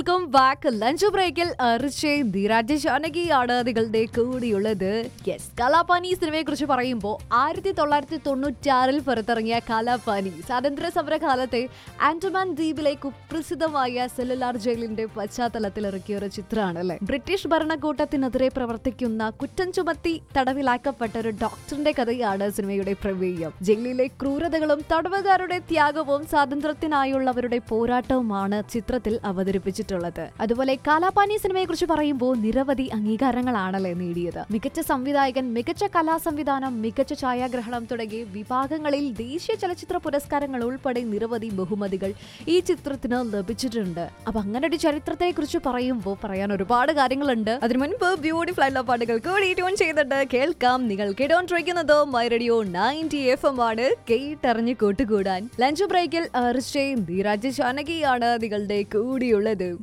welcome back lunch ബ്രേക്കിൽ റിച്ചയും ധീരാജ് ജാനകിയാണ് നിങ്ങളുടെ കൂടിയുള്ളത് yes Kalapani സിനിമയെ കുറിച്ച് പറയുമ്പോൾ ആയിരത്തി തൊള്ളായിരത്തി തൊണ്ണൂറ്റാറിൽ പുറത്തിറങ്ങിയ കലാപാനി സ്വാതന്ത്ര്യ സമര കാലത്തെ ആൻഡമാൻ ദ്വീപിലെ കുപ്രസിദ്ധമായ സെല്ലുലാർ ജയിലിന്റെ പശ്ചാത്തലത്തിൽ ഇറക്കിയ ഒരു ചിത്രമാണ് അല്ലെ ബ്രിട്ടീഷ് ഭരണകൂട്ടത്തിനെതിരെ പ്രവർത്തിക്കുന്ന കുറ്റം ചുമത്തി തടവിലാക്കപ്പെട്ട ഒരു ഡോക്ടറിന്റെ കഥയാണ് സിനിമയുടെ പ്രമേയം ജയിലിലെ ക്രൂരതകളും തടവുകാരുടെ ത്യാഗവും സ്വാതന്ത്ര്യത്തിനായുള്ളവരുടെ പോരാട്ടവുമാണ് ചിത്രത്തിൽ അവതരിപ്പിച്ചിട്ടുള്ളത് അതുപോലെ കാലാപാനി സിനിമയെ കുറിച്ച് പറയുമ്പോൾ നിരവധി അംഗീകാരങ്ങളാണല്ലേ നേടിയത് മികച്ച സംവിധായകൻ മികച്ച കലാ സംവിധാനം മികച്ച ഛായാഗ്രഹണം തുടങ്ങിയ വിഭാഗങ്ങളിൽ ദേശീയ ചലച്ചിത്ര പുരസ്കാരങ്ങൾ ഉൾപ്പെടെ നിരവധി ബഹുമതികൾ ഈ ചിത്രത്തിന് ലഭിച്ചിട്ടുണ്ട് അപ്പൊ അങ്ങനെ ഒരു ചരിത്രത്തെ കുറിച്ച് പറയുമ്പോൾ പറയാൻ ഒരുപാട് കാര്യങ്ങളുണ്ട് അതിനു മുൻപ് ബ്യൂട്ടിഫുൾ ആയിട്ടുള്ള പാട്ടുകൾ കൂടി ട്യൂൺ ചെയ്തിട്ട് കേൾക്കാം നിങ്ങൾ കേട്ടോണ്ടിരിക്കുന്നത് my radio ninety F M ആണ് കേട്ടറിഞ്ഞ് കൂട്ടുകൂടാൻ ലഞ്ച് ബ്രേക്കിൽ അർച്ചയും ധീരാജ് ജാനകിയാണ് നിങ്ങളുടെ കൂടിയുള്ളത്